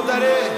عليه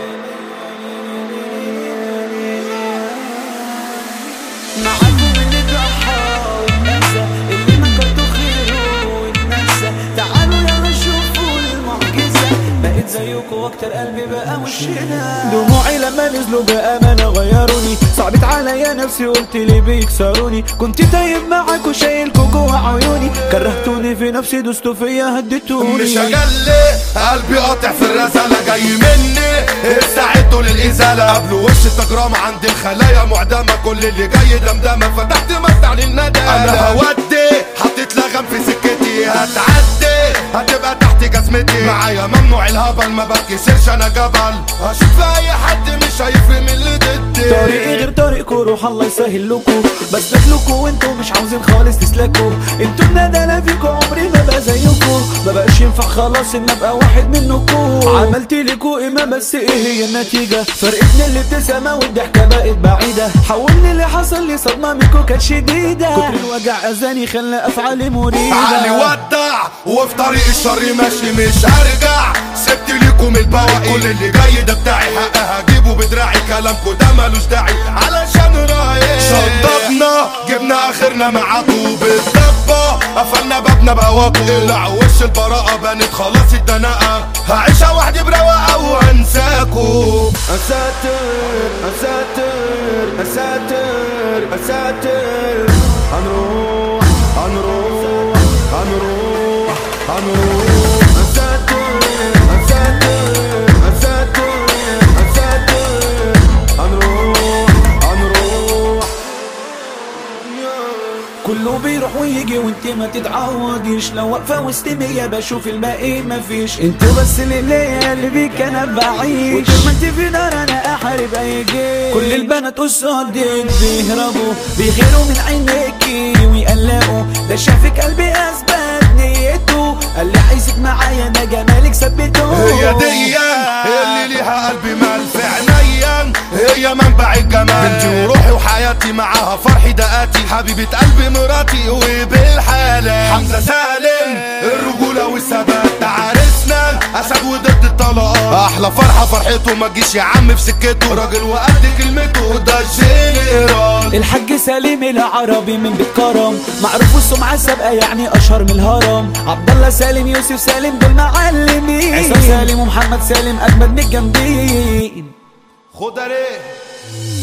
معاكم اللي ضحى واتنسى اللي مكرته خيره واتنسى تعالوا يلا شوفوا المعجزة بقيت زيكم واكتر قلبي بقى مش هنا دموعي لما نزلوا بأمانة غيروني صعبت عليا نفسي قلت لي بيكسروني كنت طيب معاك وشايلكوا جوا عيوني كرهتوني في نفسي دوستوا فيا هديتوني مش هجلي قلبي قاطع في الرسالة جاي مني استعدوا للإزالة قبل وش التجرام عند الخلايا معدمة كل اللي جاي دمدمة فتحت مفتاح للندى أنا هودي حطيت لغم في سكتي هتعدي هتبقى تحت جزمتي معايا ممنوع الهبل ما بتكسرش أنا جبل هشوف أي حد مش هيفرق من اللي ضدي طريقي غير طريقكم روح الله يسهل لكم بسلك لكم وانتوا مش عاوزين خالص تسلكوا انتوا الندلة فيكوا عمري ما بقى زيكم ما بقاش ينفع خلاص ان ابقى واحد منكم عملت لكوا قيمة بس ايه هي النتيجة فرقتني الابتسامة والضحكة بقت بعيدة حولني اللي حصل لي صدمة منكوا كانت شديدة كتر الوجع اذاني خلى افعالي مريبة علي ودع وفي طريق الشر ماشي مش هرجع سبت ليكم البواقي كل اللي جاي ده بتاعي حق هجيبه بدراعي كلامكم ده ملوش داعي علشان رايق شطبنا جبنا اخرنا معاكم بالدبة قفلنا بابنا بقواكم اقلع وش البراءة بانت خلاص الدناءة هعيشها وحدي برواقة وهنساكم اساتر اساتر اساتر اساتر هنروح هنروح هنروح هنروح اساتر اساتر اساتر اساتر هنروح هنروح كله بيروح ويجي وانت ما تتعوضيش لو واقفه وسط مية بشوف الباقي مفيش انت بس اللي ليا اللي بيك انا بعيش وطول ما انت في نار انا احارب اي جيش كل البنات قصادك بيهربوا بيغيروا من عينيكي ويقلقوا ده شافك قلبي اثبت نيته قال لي عايزك معايا انا جمالك ثبته هي دي اللي ليها قلبي مال في عينيا هي منبع الجمال بنتي وروحي وحياتي معاها فرحي دقاتي حبيبة قلبي مراتي وبالحالة حمزة سالم الرجولة والثبات عرسنا أسد وضد الطلقات أحلى فرحة فرحته ما تجيش يا عم في سكته راجل وقد كلمته ده الجنرال الحاج سليم العربي من بيت كرم معروف السمعة السابقة يعني أشهر من الهرم عبد الله سالم يوسف سالم دول معلمين عصام سالم ومحمد سالم أجمد من الجامدين خد عليه